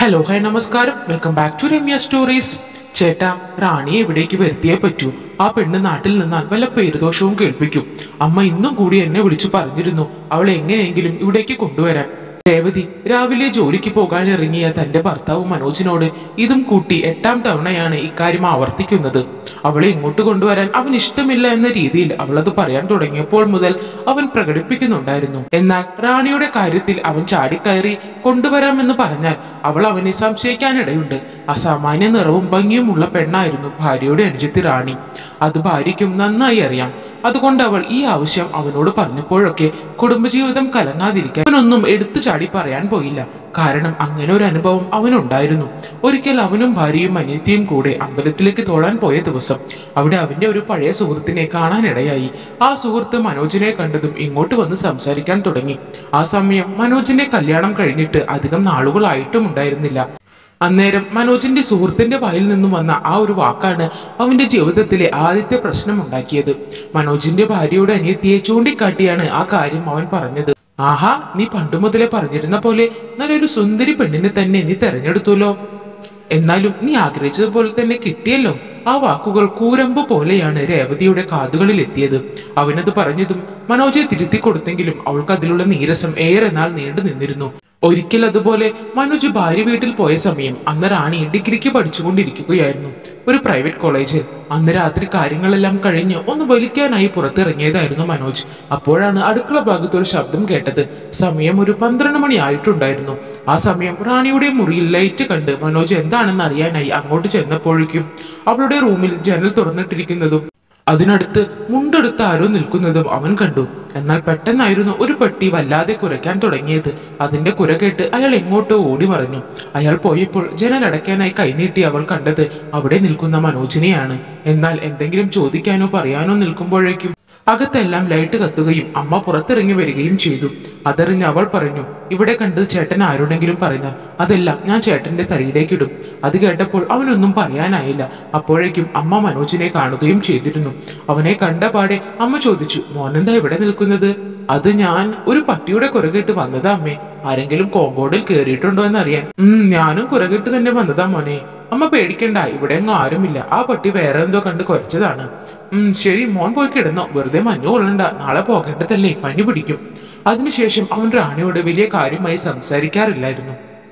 hello hi നമസ്കാരം welcome back to Ramya stories ചേട്ടാ റാണിയെ ഇവിടേക്ക് വരുത്തിയേ പറ്റൂ ആ പെണ്ണ് നാട്ടിൽ നിന്നാൽ വല്ല പേരുദോഷവും കേൾപ്പിക്കും അമ്മ ഇന്നും കൂടി എന്നെ വിളിച്ചു പറഞ്ഞിരുന്നു അവളെ എങ്ങനെയെങ്കിലും ഇവിടേക്ക് കൊണ്ടുവരാൻ രേവതി രാവിലെ ജോലിക്ക് പോകാൻ ഇറങ്ങിയ തന്റെ ഭർത്താവ് മനോജിനോട് ഇതും കൂട്ടി എട്ടാം തവണയാണ് ഇക്കാര്യം ആവർത്തിക്കുന്നത് അവളെ ഇങ്ങോട്ട് കൊണ്ടുവരാൻ അവൻ ഇഷ്ടമില്ല എന്ന രീതിയിൽ അവളത് പറയാൻ തുടങ്ങിയപ്പോൾ മുതൽ അവൻ പ്രകടിപ്പിക്കുന്നുണ്ടായിരുന്നു എന്നാൽ റാണിയുടെ കാര്യത്തിൽ അവൻ ചാടിക്കയറി കൊണ്ടുവരാമെന്ന് പറഞ്ഞാൽ അവൾ അവനെ സംശയിക്കാനിടയുണ്ട് അസാമാന്യ നിറവും ഭംഗിയുമുള്ള പെണ്ണായിരുന്നു ഭാര്യയുടെ അനുജത്തി റാണി അത് ഭാര്യയ്ക്കും നന്നായി അറിയാം അതുകൊണ്ട് അവൾ ഈ ആവശ്യം അവനോട് പറഞ്ഞപ്പോഴൊക്കെ കുടുംബജീവിതം കലങ്ങാതിരിക്കാൻ അവനൊന്നും എടുത്തു ചാടി പറയാൻ പോയില്ല കാരണം അങ്ങനെ ഒരു അനുഭവം അവനുണ്ടായിരുന്നു ഒരിക്കൽ അവനും ഭാര്യയും അനിയത്തിയും കൂടെ അമ്പലത്തിലേക്ക് തൊഴാൻ പോയ ദിവസം അവിടെ അവന്റെ ഒരു പഴയ സുഹൃത്തിനെ കാണാനിടയായി ആ സുഹൃത്ത് മനോജിനെ കണ്ടതും ഇങ്ങോട്ട് വന്ന് സംസാരിക്കാൻ തുടങ്ങി ആ സമയം മനോജിന്റെ കല്യാണം കഴിഞ്ഞിട്ട് അധികം നാളുകളായിട്ടും ഉണ്ടായിരുന്നില്ല അന്നേരം മനോജിന്റെ സുഹൃത്തിന്റെ വായിൽ നിന്നും വന്ന ആ ഒരു വാക്കാണ് അവന്റെ ജീവിതത്തിലെ ആദ്യത്തെ പ്രശ്നം ഉണ്ടാക്കിയത് മനോജിന്റെ ഭാര്യയുടെ അനിയത്തിയെ ചൂണ്ടിക്കാട്ടിയാണ് ആ കാര്യം അവൻ പറഞ്ഞത് ആഹാ നീ പണ്ടു മുതലേ പറഞ്ഞിരുന്ന പോലെ നല്ലൊരു സുന്ദരി പെണ്ണിനെ തന്നെ നീ തെരഞ്ഞെടുത്തുല്ലോ എന്നാലും നീ ആഗ്രഹിച്ചതുപോലെ തന്നെ കിട്ടിയല്ലോ ആ വാക്കുകൾ കൂരമ്പ് പോലെയാണ് രേവതിയുടെ കാതുകളിൽ എത്തിയത് അവനത് പറഞ്ഞതും മനോജെ തിരുത്തി കൊടുത്തെങ്കിലും അവൾക്ക് അതിലുള്ള നീരസം ഏറെ നാൾ നീണ്ടു നിന്നിരുന്നു ഒരിക്കൽ അതുപോലെ മനോജ് ഭാര്യ വീട്ടിൽ പോയ സമയം അന്ന് റാണി ഡിഗ്രിക്ക് പഠിച്ചുകൊണ്ടിരിക്കുകയായിരുന്നു ഒരു പ്രൈവറ്റ് കോളേജിൽ അന്ന് രാത്രി കാര്യങ്ങളെല്ലാം കഴിഞ്ഞ് ഒന്ന് വലിക്കാനായി പുറത്തിറങ്ങിയതായിരുന്നു മനോജ് അപ്പോഴാണ് അടുക്കള ഭാഗത്ത് ഒരു ശബ്ദം കേട്ടത് സമയം ഒരു പന്ത്രണ്ട് മണി ആയിട്ടുണ്ടായിരുന്നു ആ സമയം റാണിയുടെ മുറിയിൽ ലൈറ്റ് കണ്ട് മനോജ് എന്താണെന്ന് അറിയാനായി അങ്ങോട്ട് ചെന്നപ്പോഴേക്കും അവളുടെ റൂമിൽ ജനൽ തുറന്നിട്ടിരിക്കുന്നതും അതിനടുത്ത് മുണ്ടെടുത്ത് ആരോ നിൽക്കുന്നതും അവൻ കണ്ടു എന്നാൽ പെട്ടെന്നായിരുന്നു ഒരു പെട്ടി വല്ലാതെ കുരയ്ക്കാൻ തുടങ്ങിയത് അതിന്റെ കുര കേട്ട് അയാൾ എങ്ങോട്ടോ ഓടി മറഞ്ഞു അയാൾ പോയപ്പോൾ ജനലടയ്ക്കാനായി കൈനീട്ടി അവൾ കണ്ടത് അവിടെ നിൽക്കുന്ന മനോജിനെയാണ് എന്നാൽ എന്തെങ്കിലും ചോദിക്കാനോ പറയാനോ നിൽക്കുമ്പോഴേക്കും അകത്തെല്ലാം ലൈറ്റ് കത്തുകയും അമ്മ പുറത്തിറങ്ങി വരികയും ചെയ്തു അതറിഞ്ഞ് അവൾ പറഞ്ഞു ഇവിടെ കണ്ട് ചേട്ടൻ ആരോടെങ്കിലും പറഞ്ഞാൽ അതെല്ലാം ഞാൻ ചേട്ടന്റെ തലയിലേക്ക് ഇടും അത് കേട്ടപ്പോൾ അവനൊന്നും പറയാനായില്ല അപ്പോഴേക്കും അമ്മ മനോജിനെ കാണുകയും ചെയ്തിരുന്നു അവനെ കണ്ട പാടെ അമ്മ ചോദിച്ചു മോനെന്താ ഇവിടെ നിൽക്കുന്നത് അത് ഞാൻ ഒരു പട്ടിയുടെ കുരകിട്ട് വന്നതാ അമ്മേ ആരെങ്കിലും കോമ്പൗണ്ടിൽ കയറിയിട്ടുണ്ടോ എന്നറിയാൻ ഉം ഞാനും കുരകിട്ട് തന്നെ വന്നതാ മോനെ അമ്മ പേടിക്കണ്ട ഇവിടെ എങ്ങും ആരുമില്ല ആ പട്ടി വേറെ എന്തോ കണ്ട് കുരച്ചതാണ് ഉം ശരി മോൻ പോയി കിടന്നോ വെറുതെ മഞ്ഞു കൊള്ളണ്ട നാളെ പോകേണ്ടതല്ലേ പനി പിടിക്കും അതിനുശേഷം അവൻ റാണിയോട് വലിയ കാര്യമായി സംസാരിക്കാറില്ലായിരുന്നു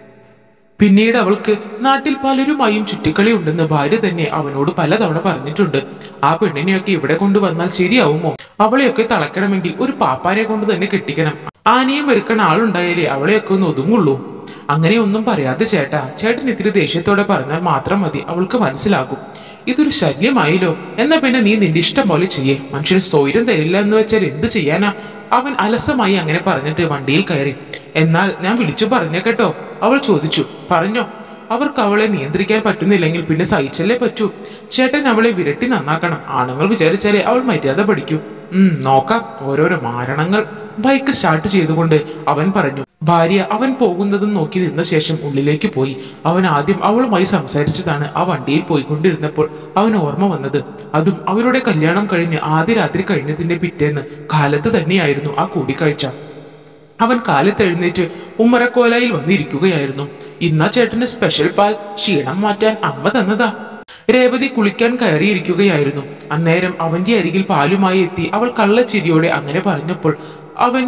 പിന്നീട് അവൾക്ക് നാട്ടിൽ പലരുമായും ചുറ്റിക്കളി ഉണ്ടെന്ന് ഭാര്യ തന്നെ അവനോട് പലതവണ പറഞ്ഞിട്ടുണ്ട് ആ പെണ്ണിനെയൊക്കെ ഇവിടെ കൊണ്ടുവന്നാൽ ശരിയാവുമോ അവളെയൊക്കെ തളയ്ക്കണമെങ്കിൽ ഒരു പാപ്പാനെ കൊണ്ട് തന്നെ കെട്ടിക്കണം ആനയും വെറുക്കണ ആളുണ്ടായാലേ അവളെയൊക്കെ ഒന്ന് ഒതുങ്ങുള്ളൂ അങ്ങനെയൊന്നും പറയാതെ ചേട്ടാ ചേട്ടൻ ഇത്തിരി ദേഷ്യത്തോടെ പറഞ്ഞാൽ മാത്രം മതി അവൾക്ക് മനസ്സിലാകും ഇതൊരു ശല്യമായില്ലോ എന്നാ പിന്നെ നീ നിന്റെ ഇഷ്ടം പോലെ ചെയ്യേ മനുഷ്യന് സ്വൈരം തരില്ല എന്ന് വെച്ചാൽ എന്ത് ചെയ്യാനാ അവൻ അലസമായി അങ്ങനെ പറഞ്ഞിട്ട് വണ്ടിയിൽ കയറി എന്നാൽ ഞാൻ വിളിച്ചു പറഞ്ഞേക്കട്ടോ അവൾ ചോദിച്ചു പറഞ്ഞോ അവർക്ക് അവളെ നിയന്ത്രിക്കാൻ പറ്റുന്നില്ലെങ്കിൽ പിന്നെ സഹിച്ചല്ലേ പറ്റൂ ചേട്ടൻ അവളെ വിരട്ടി നന്നാക്കണം ആണുങ്ങൾ വിചാരിച്ചാലേ അവൾ മര്യാദ പഠിക്കൂ ഉം നോക്കാം ഓരോരോ മാരണങ്ങൾ ബൈക്ക് സ്റ്റാർട്ട് ചെയ്തുകൊണ്ട് അവൻ പറഞ്ഞു ഭാര്യ അവൻ പോകുന്നതും നോക്കി നിന്ന ശേഷം ഉള്ളിലേക്ക് പോയി അവൻ ആദ്യം അവളുമായി സംസാരിച്ചതാണ് ആ വണ്ടിയിൽ പോയിക്കൊണ്ടിരുന്നപ്പോൾ അവൻ ഓർമ്മ വന്നത് അതും അവരുടെ കല്യാണം കഴിഞ്ഞ് ആദ്യ രാത്രി കഴിഞ്ഞതിന്റെ പിറ്റേന്ന് കാലത്ത് തന്നെയായിരുന്നു ആ കൂടിക്കാഴ്ച അവൻ കാലത്തെഴുന്നേറ്റ് ഉമ്മറക്കോലയിൽ വന്നിരിക്കുകയായിരുന്നു ഇന്നാ ചേട്ടന് സ്പെഷ്യൽ പാൽ ക്ഷീണം മാറ്റാൻ അമ്മ തന്നതാ രേവതി കുളിക്കാൻ കയറിയിരിക്കുകയായിരുന്നു അന്നേരം അവന്റെ അരികിൽ പാലുമായി എത്തി അവൾ കള്ളച്ചിരിയോടെ അങ്ങനെ പറഞ്ഞപ്പോൾ അവൻ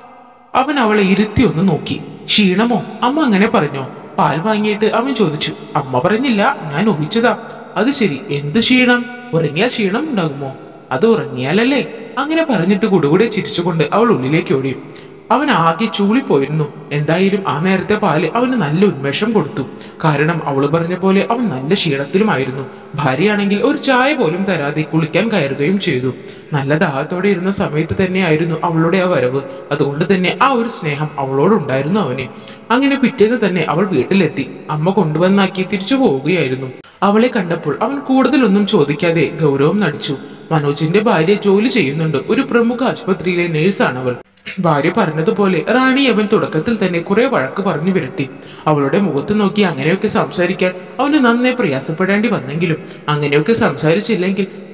അവൻ അവളെ ഇരുത്തി ഒന്ന് നോക്കി ക്ഷീണമോ അമ്മ അങ്ങനെ പറഞ്ഞോ പാൽ വാങ്ങിയിട്ട് അവൻ ചോദിച്ചു അമ്മ പറഞ്ഞില്ല ഞാൻ ഊഹിച്ചതാ അത് ശരി എന്ത് ക്ഷീണം ഉറങ്ങിയാൽ ക്ഷീണം ഉണ്ടാകുമോ അത് ഉറങ്ങിയാലല്ലേ അങ്ങനെ പറഞ്ഞിട്ട് കുടുകൂടെ ചിരിച്ചുകൊണ്ട് അവൾ ഉള്ളിലേക്ക് ഓടി അവൻ ആകെ ചൂളിപ്പോയിരുന്നു എന്തായാലും ആ നേരത്തെ പാല് അവന് നല്ല ഉന്മേഷം കൊടുത്തു കാരണം അവള് പറഞ്ഞ പോലെ അവൻ നല്ല ക്ഷീണത്തിലുമായിരുന്നു ഭാര്യയാണെങ്കിൽ ഒരു ചായ പോലും തരാതെ കുളിക്കാൻ കയറുകയും ചെയ്തു നല്ല ദാഹത്തോടെ ഇരുന്ന സമയത്ത് തന്നെയായിരുന്നു അവളുടെ ആ വരവ് അതുകൊണ്ട് തന്നെ ആ ഒരു സ്നേഹം അവളോടുണ്ടായിരുന്നു അവന് അങ്ങനെ പിറ്റേന്ന് തന്നെ അവൾ വീട്ടിലെത്തി അമ്മ കൊണ്ടുവന്നാക്കി തിരിച്ചു പോവുകയായിരുന്നു അവളെ കണ്ടപ്പോൾ അവൻ കൂടുതലൊന്നും ചോദിക്കാതെ ഗൗരവം നടിച്ചു മനോജിന്റെ ഭാര്യ ജോലി ചെയ്യുന്നുണ്ട് ഒരു പ്രമുഖ ആശുപത്രിയിലെ നേഴ്സാണ് അവൾ ഭാര്യ പറഞ്ഞതുപോലെ റാണി അവൻ തുടക്കത്തിൽ തന്നെ കുറെ വഴക്ക് പറഞ്ഞു വിരട്ടി അവളുടെ മുഖത്ത് നോക്കി അങ്ങനെയൊക്കെ സംസാരിക്കാൻ അവന് നന്നേ പ്രയാസപ്പെടേണ്ടി വന്നെങ്കിലും അങ്ങനെയൊക്കെ സംസാരിച്ചില്ലെങ്കിൽ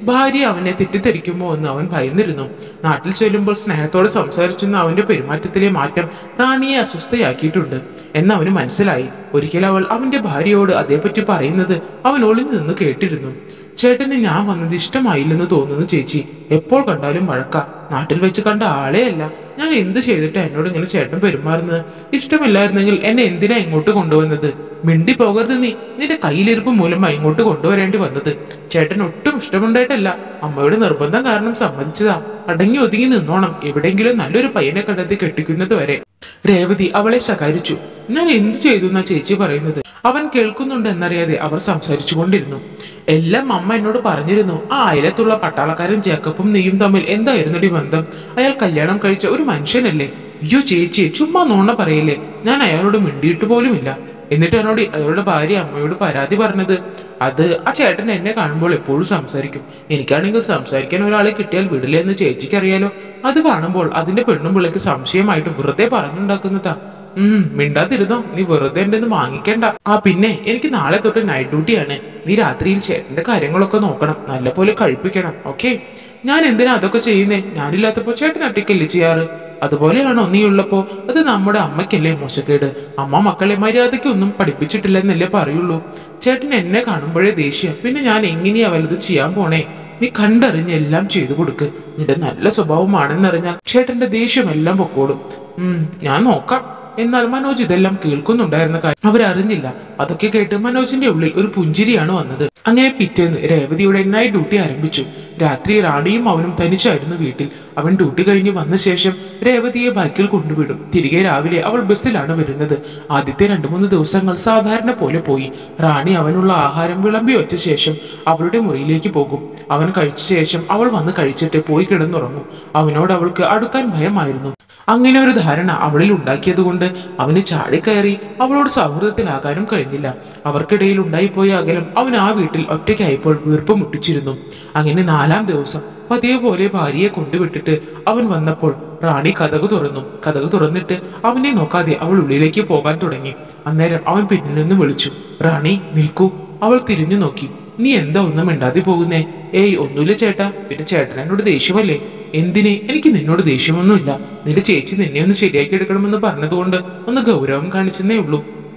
ഭാര്യ അവനെ തെറ്റിദ്ധരിക്കുമോ എന്ന് അവൻ ഭയന്നിരുന്നു നാട്ടിൽ ചെല്ലുമ്പോൾ സ്നേഹത്തോടെ സംസാരിച്ചെന്ന അവന്റെ പെരുമാറ്റത്തിലെ മാറ്റം റാണിയെ അസ്വസ്ഥയാക്കിയിട്ടുണ്ട് എന്ന് അവന് മനസ്സിലായി ഒരിക്കൽ അവൾ അവന്റെ ഭാര്യയോട് അതേപ്പറ്റി പറയുന്നത് അവൻ ഒളിഞ്ഞു നിന്ന് കേട്ടിരുന്നു ചേട്ടന് ഞാൻ വന്നത് ഇഷ്ടമായില്ലെന്ന് തോന്നുന്നു ചേച്ചി എപ്പോൾ കണ്ടാലും വഴക്ക നാട്ടിൽ വെച്ച് കണ്ട ആളെ അല്ല ഞാൻ എന്ത് ചെയ്തിട്ട് എന്നോട് ഇങ്ങനെ ചേട്ടൻ പെരുമാറുന്നത് ഇഷ്ടമില്ലായിരുന്നെങ്കിൽ എന്നെ എന്തിനാ ഇങ്ങോട്ട് കൊണ്ടുവന്നത് മിണ്ടി പോകരുത് നീ നിന്റെ കയ്യിലിരിപ്പ് മൂലമാ ഇങ്ങോട്ട് കൊണ്ടുവരേണ്ടി വന്നത് ചേട്ടൻ ഒട്ടും ഇഷ്ടമുണ്ടായിട്ടല്ല അമ്മയുടെ നിർബന്ധം കാരണം സമ്മതിച്ചതാ അടങ്ങി ഒതുങ്ങി നിന്നോണം എവിടെയെങ്കിലും നല്ലൊരു പയ്യനെ കണ്ടെത്തി കെട്ടിക്കുന്നത് വരെ രേവതി അവളെ ശകാരിച്ചു ഞാൻ എന്ത് ചെയ്തു എന്നാ ചേച്ചി പറയുന്നത് അവൻ കേൾക്കുന്നുണ്ട് എന്നറിയാതെ അവർ സംസാരിച്ചു കൊണ്ടിരുന്നു എല്ലാം അമ്മ എന്നോട് പറഞ്ഞിരുന്നു ആ അയലത്തുള്ള പട്ടാളക്കാരൻ ജേക്കബും നീയും തമ്മിൽ എന്തായിരുന്നടി ബന്ധം അയാൾ കല്യാണം കഴിച്ച ഒരു മനുഷ്യനല്ലേ അയ്യോ ചേച്ചി ചുമ്മാ നോണ പറയില്ലേ ഞാൻ അയാളോട് മിണ്ടിയിട്ട് പോലുമില്ല എന്നിട്ട് എന്നോട് അയാളുടെ ഭാര്യ അമ്മയോട് പരാതി പറഞ്ഞത് അത് ആ ചേട്ടൻ എന്നെ കാണുമ്പോൾ എപ്പോഴും സംസാരിക്കും എനിക്കാണെങ്കിൽ സംസാരിക്കാൻ ഒരാളെ കിട്ടിയാൽ വിടില്ല എന്ന് ചേച്ചിക്ക് അറിയാലോ അത് കാണുമ്പോൾ അതിന്റെ പെണ്ണും പിള്ളേക്ക് സംശയമായിട്ട് വെറുതെ പറഞ്ഞുണ്ടാക്കുന്നതാ ഉം മിണ്ടാതിരുന്നോ നീ വെറുതെ എന്റെ നിന്ന് വാങ്ങിക്കണ്ട ആ പിന്നെ എനിക്ക് നാളെ തൊട്ട് നൈറ്റ് ഡ്യൂട്ടിയാണ് നീ രാത്രിയിൽ ചേട്ടന്റെ കാര്യങ്ങളൊക്കെ നോക്കണം നല്ലപോലെ കഴിപ്പിക്കണം ഓക്കെ ഞാൻ എന്തിനാ അതൊക്കെ ചെയ്യുന്നേ ഞാനില്ലാത്തപ്പോ ചേട്ടൻ ഒറ്റയ്ക്കല്ലേ ചെയ്യാറ് അതുപോലെയാണോ നീ ഉള്ളപ്പോ അത് നമ്മുടെ അമ്മയ്ക്കല്ലേ മോശക്കേട് അമ്മ മക്കളെ മര്യാദയ്ക്ക് ഒന്നും പഠിപ്പിച്ചിട്ടില്ലെന്നല്ലേ പറയുള്ളൂ ചേട്ടൻ എന്നെ കാണുമ്പോഴേ ദേഷ്യം പിന്നെ ഞാൻ എങ്ങനെയാ വലുത് ചെയ്യാൻ പോണേ നീ കണ്ടറിഞ്ഞ് എല്ലാം ചെയ്തു കൊടുക്ക് നിന്റെ നല്ല സ്വഭാവമാണെന്നറിഞ്ഞാൽ ചേട്ടന്റെ ദേഷ്യമെല്ലാം പൊക്കോളും ഉം ഞാൻ നോക്കാം എന്നാൽ മനോജ് ഇതെല്ലാം കേൾക്കുന്നുണ്ടായിരുന്ന കാര്യം അവരറിഞ്ഞില്ല അതൊക്കെ കേട്ട് മനോജിന്റെ ഉള്ളിൽ ഒരു പുഞ്ചിരിയാണ് വന്നത് അങ്ങനെ പിറ്റേന്ന് രേവതിയുടെ നൈറ്റ് ഡ്യൂട്ടി ആരംഭിച്ചു രാത്രി റാണിയും അവനും തനിച്ചായിരുന്നു വീട്ടിൽ അവൻ ഡ്യൂട്ടി കഴിഞ്ഞ് വന്ന ശേഷം രേവതിയെ ബൈക്കിൽ കൊണ്ടുവിടും തിരികെ രാവിലെ അവൾ ബസ്സിലാണ് വരുന്നത് ആദ്യത്തെ രണ്ടു മൂന്ന് ദിവസങ്ങൾ സാധാരണ പോലെ പോയി റാണി അവനുള്ള ആഹാരം വിളമ്പി വെച്ച ശേഷം അവളുടെ മുറിയിലേക്ക് പോകും അവൻ കഴിച്ച ശേഷം അവൾ വന്ന് കഴിച്ചിട്ട് പോയി കിടന്നുറങ്ങും അവനോട് അവൾക്ക് അടുക്കാൻ ഭയമായിരുന്നു അങ്ങനെ ഒരു ധാരണ അവളിൽ ഉണ്ടാക്കിയതുകൊണ്ട് അവന് ചാടിക്കയറി അവളോട് സൗഹൃദത്തിലാകാനും കഴിഞ്ഞില്ല അവർക്കിടയിൽ ഉണ്ടായിപ്പോയ അകലം അവൻ ആ വീട്ടിൽ ഒറ്റയ്ക്കായപ്പോൾ വീർപ്പ് മുട്ടിച്ചിരുന്നു അങ്ങനെ നാലാം ദിവസം പതിവ് പോലെ ഭാര്യയെ കൊണ്ടുവിട്ടിട്ട് അവൻ വന്നപ്പോൾ റാണി കഥകു തുറന്നു കഥകു തുറന്നിട്ട് അവനെ നോക്കാതെ അവൾ ഉള്ളിലേക്ക് പോകാൻ തുടങ്ങി അന്നേരം അവൻ പിന്നിൽ നിന്ന് വിളിച്ചു റാണി നിൽക്കൂ അവൾ തിരിഞ്ഞു നോക്കി നീ എന്താ ഒന്നും മിണ്ടാതെ പോകുന്നേ ഏയ് ഒന്നുമില്ല ചേട്ടാ പിന്നെ ചേട്ടൻ എന്നോട് ദേഷ്യമല്ലേ എന്തിന് എനിക്ക് നിന്നോട് ദേഷ്യമൊന്നുമില്ല നിന്റെ ചേച്ചി നിന്നെ ഒന്ന് ശരിയാക്കി എടുക്കണമെന്ന് പറഞ്ഞതുകൊണ്ട് ഒന്ന് ഗൗരവം കാണിച്ചെന്നേ ഉള്ളൂ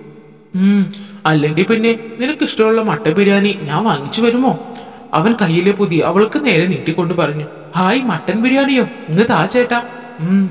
ഉം അല്ലെങ്കിൽ പിന്നെ നിനക്ക് ഇഷ്ടമുള്ള മട്ട ബിരിയാണി ഞാൻ വാങ്ങിച്ചു വരുമോ അവൻ കയ്യിലെ പുതി അവൾക്ക് നേരെ നീട്ടിക്കൊണ്ട് പറഞ്ഞു ഹായ് മട്ടൻ ബിരിയാണിയോ ഇങ്ങ് താ ചേട്ടാ ഉം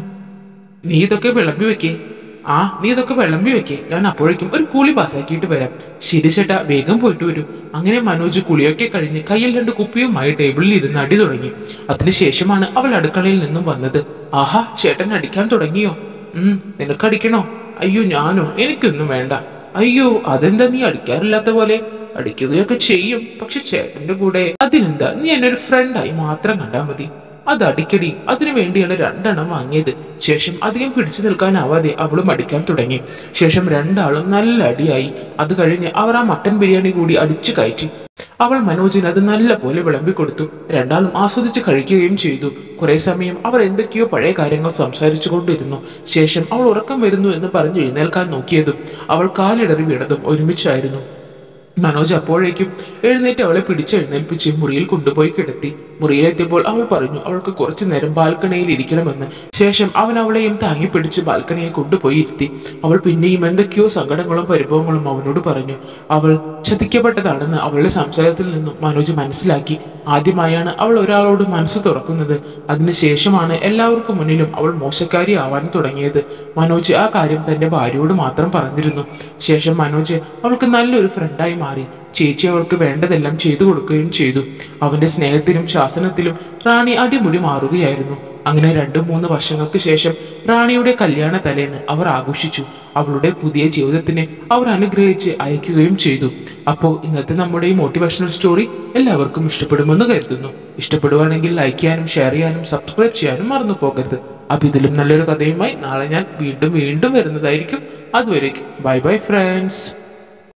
നീ ഇതൊക്കെ വിളമ്പി വെക്കേ ആ നീ ഇതൊക്കെ വിളമ്പി വെക്കേ ഞാൻ അപ്പോഴേക്കും ഒരു കൂലി പാസ്സാക്കിയിട്ട് വരാം ശരി ചേട്ടാ വേഗം പോയിട്ട് വരൂ അങ്ങനെ മനോജ് കുളിയൊക്കെ കഴിഞ്ഞ് കയ്യിൽ രണ്ട് കുപ്പിയുമായി ടേബിളിൽ ഇരുന്ന് അടി തുടങ്ങി അതിനുശേഷമാണ് അവൾ അടുക്കളയിൽ നിന്നും വന്നത് ആഹാ ചേട്ടൻ അടിക്കാൻ തുടങ്ങിയോ ഉം നിനക്ക് അടിക്കണോ അയ്യോ ഞാനോ എനിക്കൊന്നും വേണ്ട അയ്യോ അതെന്താ നീ അടിക്കാറില്ലാത്ത പോലെ അടിക്കുകയൊക്കെ ചെയ്യും പക്ഷെ ചേട്ടന്റെ കൂടെ അതിനെന്താ നീ എന്നെ ഒരു ഫ്രണ്ടായി മാത്രം കണ്ടാ മതി അത് അടിക്കടി അതിനു വേണ്ടിയാണ് രണ്ടെണ്ണം വാങ്ങിയത് ശേഷം അധികം പിടിച്ചു നിൽക്കാനാവാതെ അവളും അടിക്കാൻ തുടങ്ങി ശേഷം രണ്ടാളും നല്ല അടിയായി അത് കഴിഞ്ഞ് അവർ ആ മട്ടൻ ബിരിയാണി കൂടി അടിച്ചു കയറ്റി അവൾ മനോജിന് അത് നല്ല പോലെ വിളമ്പി കൊടുത്തു രണ്ടാളും ആസ്വദിച്ച് കഴിക്കുകയും ചെയ്തു കുറെ സമയം അവർ എന്തൊക്കെയോ പഴയ കാര്യങ്ങൾ സംസാരിച്ചു കൊണ്ടിരുന്നു ശേഷം അവൾ ഉറക്കം വരുന്നു എന്ന് പറഞ്ഞ് എഴുന്നേൽക്കാൻ നോക്കിയതും അവൾ കാലിടറി വീണതും ഒരുമിച്ചായിരുന്നു മനോജ് അപ്പോഴേക്കും എഴുന്നേറ്റ് അവളെ പിടിച്ചെഴുന്നേൽപ്പിച്ച് മുറിയിൽ കൊണ്ടുപോയി കിടത്തി മുറിയിലെത്തിയപ്പോൾ അവൾ പറഞ്ഞു അവൾക്ക് കുറച്ചു നേരം ബാൽക്കണിയിൽ ഇരിക്കണമെന്ന് ശേഷം അവൻ അവളെയും താങ്ങി പിടിച്ച് ബാൽക്കണിയിൽ കൊണ്ടുപോയി ഇരുത്തി അവൾ പിന്നെയും എന്തൊക്കെയോ സങ്കടങ്ങളും പരിഭവങ്ങളും അവനോട് പറഞ്ഞു അവൾ ചതിക്കപ്പെട്ടതാണെന്ന് അവളുടെ സംസാരത്തിൽ നിന്നും മനോജ് മനസ്സിലാക്കി ആദ്യമായാണ് അവൾ ഒരാളോട് മനസ്സ് തുറക്കുന്നത് അതിനുശേഷമാണ് എല്ലാവർക്കും മുന്നിലും അവൾ മോശക്കാരി ആവാൻ തുടങ്ങിയത് മനോജ് ആ കാര്യം തന്റെ ഭാര്യയോട് മാത്രം പറഞ്ഞിരുന്നു ശേഷം മനോജ് അവൾക്ക് നല്ലൊരു ഫ്രണ്ടായി മാറി ചേച്ചി അവൾക്ക് വേണ്ടതെല്ലാം ചെയ്തു കൊടുക്കുകയും ചെയ്തു അവന്റെ സ്നേഹത്തിലും ശാസനത്തിലും റാണി അടിമുടി മാറുകയായിരുന്നു അങ്ങനെ രണ്ടു മൂന്ന് വർഷങ്ങൾക്ക് ശേഷം റാണിയുടെ കല്യാണ തലേന്ന് അവർ ആഘോഷിച്ചു അവളുടെ പുതിയ ജീവിതത്തിനെ അവർ അനുഗ്രഹിച്ച് അയക്കുകയും ചെയ്തു അപ്പോൾ ഇന്നത്തെ നമ്മുടെ ഈ മോട്ടിവേഷണൽ സ്റ്റോറി എല്ലാവർക്കും ഇഷ്ടപ്പെടുമെന്ന് കരുതുന്നു ഇഷ്ടപ്പെടുവാണെങ്കിൽ ലൈക്ക് ചെയ്യാനും ഷെയർ ചെയ്യാനും സബ്സ്ക്രൈബ് ചെയ്യാനും മറന്നു പോകരുത് അപ്പൊ ഇതിലും നല്ലൊരു കഥയുമായി നാളെ ഞാൻ വീണ്ടും വീണ്ടും വരുന്നതായിരിക്കും അതുവരേക്കും ബൈ ബൈ ഫ്രണ്ട്സ്